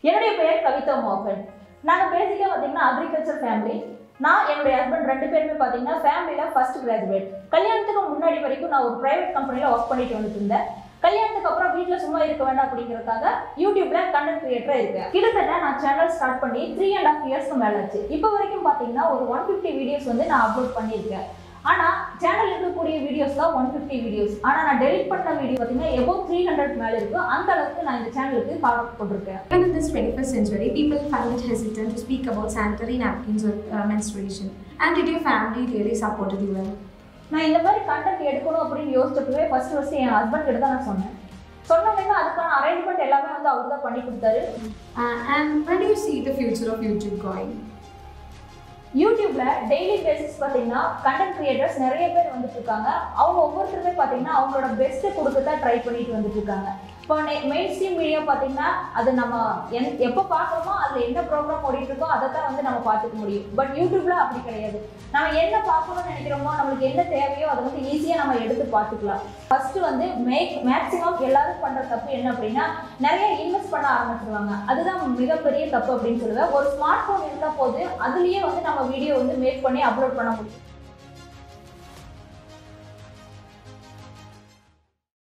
என்னுடைய பெயர் கவிதா மோகன் நாங்கள் பேசிக்காக பார்த்தீங்கன்னா அக்ரிகல்ச்சர் ஃபேமிலி நான் என்னுடைய ஹஸ்பண்ட் ரெண்டு பேருமே பார்த்தீங்கன்னா ஃபேமிலியில் ஃபர்ஸ்ட் கிராஜுவேட் கல்யாணத்துக்கு முன்னாடி வரைக்கும் நான் ஒரு ப்ரைவேட் கம்பெனியில் ஒர்க் பண்ணிட்டு வந்துட்டு இருந்தேன் கல்யாணத்துக்கு அப்புறம் வீட்டில் சும்மா இருக்க வேண்டாம் அப்படிங்கிறதுக்காக யூடியூப்ல கண்டென்ட் கிரியேட்டராக இருக்கேன் கிட்டத்தட்ட நான் சேனல் ஸ்டார்ட் பண்ணி த்ரீ அண்ட் ஹாஃப் இயர்ஸ்க்கு மேலே ஆச்சு இப்போ வரைக்கும் பார்த்தீங்கன்னா ஒரு ஒன் ஃபிஃப்டி வீடியோஸ் வந்து நான் அப்லோட் பண்ணியிருக்கேன் ஆனால் சேனல் இருக்கக்கூடிய வீடியோஸ் தான் ஒன் ஃபிஃப்டி வீடியோஸ் ஆனால் நான் டெலிட் பண்ண வீடியோ பார்த்தீங்கன்னா எபோ த்ரீ ஹண்ட்ரட் மேலே இருக்கு அந்த அளவுக்கு நான் இந்த சேனலுக்கு ஃபாலோ போட்டிருக்கேன் Even in this 21st century, people find it hesitant to speak about sanitary napkins or uh, menstruation. And did your family really supported you well? நான் இந்த மாதிரி கண்டென்ட் எடுக்கணும் அப்படின்னு யோசிச்சப்பவே ஃபர்ஸ்ட் ஃபர்ஸ்ட் என் ஹஸ்பண்ட் கிட்ட தான் நான் சொன்னேன் சொன்னவங்க அதுக்கான அரேஞ்ச்மெண்ட் எல்லாமே வந்து அவர் தான் பண்ணி கொடுத்தாரு Uh, and where do you see the future of YouTube going? யூடியூப்ல டெய்லி பேசிஸ் பார்த்தீங்கன்னா கண்டென்ட் கிரியேட்டர்ஸ் நிறைய பேர் வந்துட்டு இருக்காங்க அவங்க ஒவ்வொருத்தருமே பார்த்தீங்கன்னா அவங்களோட பெஸ்ட்டை கொடுக்க தான் ட்ரை பண்ணிட்டு வந்துட்டு இருக்காங்க இப்போ மெயின் ஸ்ட்ரீம் மீடியா பார்த்தீங்கன்னா அது நம்ம என் எப்போ பார்க்குறோமோ அதில் என்ன ப்ரோக்ராம் ஓடிட்டு இருக்கோ அதை தான் வந்து நம்ம பார்த்துக்க முடியும் பட் யூடியூப்ல அப்படி கிடையாது நம்ம என்ன பார்க்கணும்னு நினைக்கிறோமோ நம்மளுக்கு என்ன தேவையோ அதை வந்து ஈஸியாக நம்ம எடுத்து பார்த்துக்கலாம் ஃபர்ஸ்ட் வந்து மேக் மேக்ஸிமம் எல்லாரும் பண்ணுற தப்பு என்ன அப்படின்னா நிறைய இன்வெஸ்ட் பண்ண ஆரம்பிச்சிருவாங்க அதுதான் மிகப்பெரிய தப்பு அப்படின்னு சொல்லுவேன் ஒரு ஸ்மார்ட் ஃபோன் இருந்தால் போது அதுலேயே வந்து நம்ம வீடியோ வந்து மேக் பண்ணி அப்லோட் பண்ண முடியும்